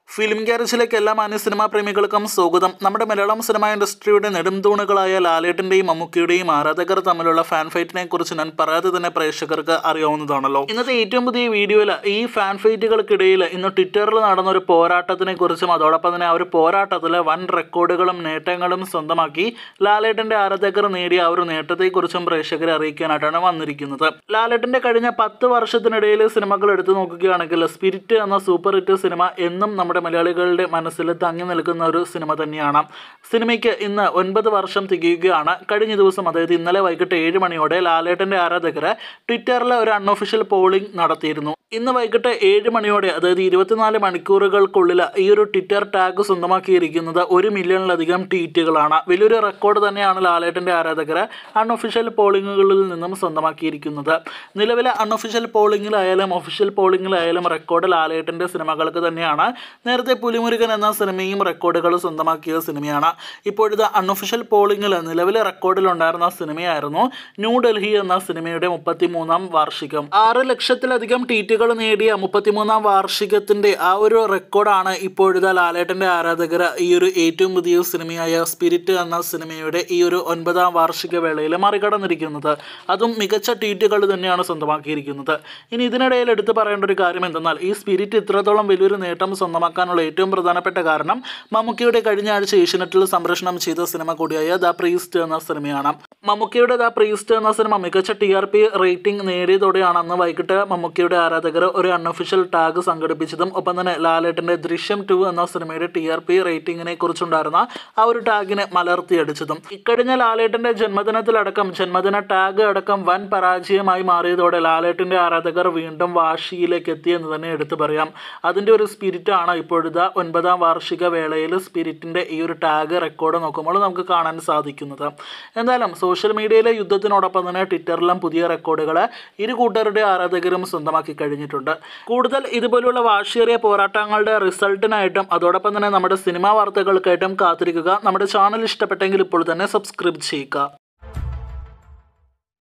film ഗ്യാരേജിലേക്ക് എല്ലാ മാന്യ cinema പ്രേമികൾക്കും സ്വാഗതം നമ്മുടെ മലയാളം സിനിമാ ഇൻഡസ്ട്രിയുടെ നെടുംതൂണുകളായ ലാലേട്ടന്റെയും മമ്മൂക്കിയുടെയും ആരാധകർ തമ്മിലുള്ള ഫാൻ ഫൈറ്റിനെ കുറിച്ച് ഞാൻ പറയാതെ തന്നെ പ്രേക്ഷകർക്ക് അറിയാവുന്നതാണല്ലോ ഇന്നത്തെ ഏറ്റവും പുതിയ വീഡിയോയിൽ ഈ ഫാൻ ഫൈറ്റുകൾക്കിടയിൽ ഇന്ന് ട്വിറ്ററിൽ നടന്ന ഒരു പോരാട്ടത്തിനെ കുറിച്ചും അതോടൊപ്പം തന്നെ ആ ഒരു പോരാട്ടത്തിൽ വൻ റെക്കോർഡുകളും നേട്ടങ്ങളും സ്വന്തമാക്കി ലാലേട്ടന്റെ ആരാധകർ നേടിയ ആ ഒരു നേട്ടത്തെക്കുറിച്ചും പ്രേക്ഷകരെ അറിയിക്കാനായിട്ടാണ് വന്നിരിക്കുന്നത് ലാലേട്ടന്റെ കഴിഞ്ഞ പത്ത് വർഷത്തിനിടയിൽ സിനിമകൾ എടുത്തു നോക്കുകയാണെങ്കിൽ സ്പിരിറ്റ് എന്ന സൂപ്പർ ഹിറ്റ് സിനിമ എന്നും നമ്മുടെ മലയാളികളുടെ മനസ്സിൽ തങ്ങി നിൽക്കുന്ന ഒരു സിനിമ തന്നെയാണ് സിനിമയ്ക്ക് ഇന്ന് ഒൻപത് വർഷം തികയുകയാണ് കഴിഞ്ഞ ദിവസം അതായത് ഇന്നലെ വൈകിട്ട് ഏഴ് മണിയോടെ ലാലേട്ടന്റെ ആരാധകർ ട്വിറ്ററിൽ ഒരു അൺഒഫീഷ്യൽ പോളിംഗ് നടത്തിയിരുന്നു ഇന്ന് വൈകിട്ട് ഏഴ് മണിയോടെ അതായത് ഇരുപത്തിനാല് മണിക്കൂറുകൾക്കുള്ളിൽ ഈ ഒരു ട്വിറ്റർ ടാഗ് സ്വന്തമാക്കിയിരിക്കുന്നത് ഒരു മില്യണിലധികം ട്വീറ്റുകളാണ് വലിയൊരു റെക്കോർഡ് തന്നെയാണ് ലാലേട്ടന്റെ ആരാധകർ അൺഒഫീഷ്യൽ പോളിങ്ങുകളിൽ നിന്നും സ്വന്തമാക്കിയിരിക്കുന്നത് നിലവിലെ അൺഒഫീഷ്യൽ പോളിംഗിലായാലും ഒഫീഷ്യൽ പോളിംഗിലായാലും റെക്കോർഡ് ലാലേട്ടന്റെ സിനിമകൾക്ക് തന്നെയാണ് നേരത്തെ പുലിമുരുകൻ എന്ന സിനിമയും റെക്കോർഡുകൾ സ്വന്തമാക്കിയ സിനിമയാണ് ഇപ്പോഴത്തെ അൺഒഫീഷ്യൽ പോളിംഗിൽ നിലവിലെ റെക്കോർഡിലുണ്ടായിരുന്ന സിനിമയായിരുന്നു ന്യൂഡൽഹി എന്ന സിനിമയുടെ മുപ്പത്തിമൂന്നാം വാർഷികം ആറ് ലക്ഷത്തിലധികം ട്വീറ്റുകൾ നേടിയ മുപ്പത്തിമൂന്നാം വാർഷികത്തിന്റെ ആ ഒരു റെക്കോർഡാണ് ഇപ്പോഴത്തെ ലാലേട്ടന്റെ ആരാധകർ ഈ ഒരു ഏറ്റവും പുതിയ സിനിമയായ സ്പിരിറ്റ് എന്ന സിനിമയുടെ ഈ ഒരു ഒൻപതാം വാർഷിക വേളയിൽ മറികടന്നിരിക്കുന്നത് അതും മികച്ച ട്വീറ്റുകൾ തന്നെയാണ് സ്വന്തമാക്കിയിരിക്കുന്നത് ഇനി ഇതിനിടയിൽ എടുത്തു പറയേണ്ട ഒരു കാര്യം എന്തെന്നാൽ ഈ സ്പിരിറ്റ് ഇത്രത്തോളം വലിയൊരു നേട്ടം സ്വന്തമാക്കാനുള്ള ഏറ്റവും പ്രധാനപ്പെട്ട കാരണം മമ്മൂക്കിയുടെ കഴിഞ്ഞ ആഴ്ച ഏഷ്യനെറ്റിൽ സംപ്രേഷണം ചെയ്ത സിനിമ കൂടിയായ ദ പ്രീസ്റ്റ് എന്ന സിനിമയാണ് മമ്മൂക്കിയുടെ ദ പ്രീസ്റ്റ് എന്ന സിനിമ മികച്ച ടി ആർ പി റേറ്റിംഗ് നേടിയതോടെയാണ് അന്ന് വൈകിട്ട് മമ്മൂക്കിയുടെ ആരാധകർ ഒരു അൺഒഫീഷ്യൽ ടാഗ് സംഘടിപ്പിച്ചതും ഒപ്പം തന്നെ ലാലേട്ടൻ്റെ ദൃശ്യം ടു എന്ന സിനിമയുടെ ടി ആർ പി റേറ്റിംഗിനെ കുറിച്ചുണ്ടായിരുന്ന ആ ഒരു ടാഗിനെ മലർത്തിയടിച്ചതും ഇക്കഴിഞ്ഞ ലാലേട്ടൻ്റെ ജന്മദിനത്തിലടക്കം ജന്മദിന ടാഗ് അടക്കം വൻ പരാജയമായി മാറിയതോടെ ലാലേട്ടൻ്റെ ആരാധകർ വീണ്ടും വാശിയിലേക്ക് എത്തിയെന്ന് തന്നെ എടുത്തു പറയാം അതിൻ്റെ ഒരു സ്പിരിറ്റാണ് ഇപ്പോഴത്തെ ഒൻപതാം വാർഷിക വേളയിൽ സ്പിരിറ്റിൻ്റെ ഈ ഒരു ടാഗ് റെക്കോർഡ് നോക്കുമ്പോൾ നമുക്ക് കാണാൻ സാധിക്കുന്നത് എന്തായാലും സോഷ്യൽ മീഡിയയിലെ യുദ്ധത്തിനോടൊപ്പം തന്നെ ട്വിറ്ററിലും പുതിയ റെക്കോർഡുകൾ ഇരു കൂട്ടരുടെ ആരാധകരും സ്വന്തമാക്കി കഴിഞ്ഞിട്ടുണ്ട് കൂടുതൽ ഇതുപോലുള്ള വാശിയേറിയ പോരാട്ടങ്ങളുടെ റിസൾട്ടിനായിട്ടും അതോടൊപ്പം തന്നെ നമ്മുടെ സിനിമാ വാർത്തകൾക്കായിട്ടും കാത്തിരിക്കുക നമ്മുടെ ചാനൽ ഇഷ്ടപ്പെട്ടെങ്കിൽ ഇപ്പോൾ തന്നെ സബ്സ്ക്രൈബ് ചെയ്യുക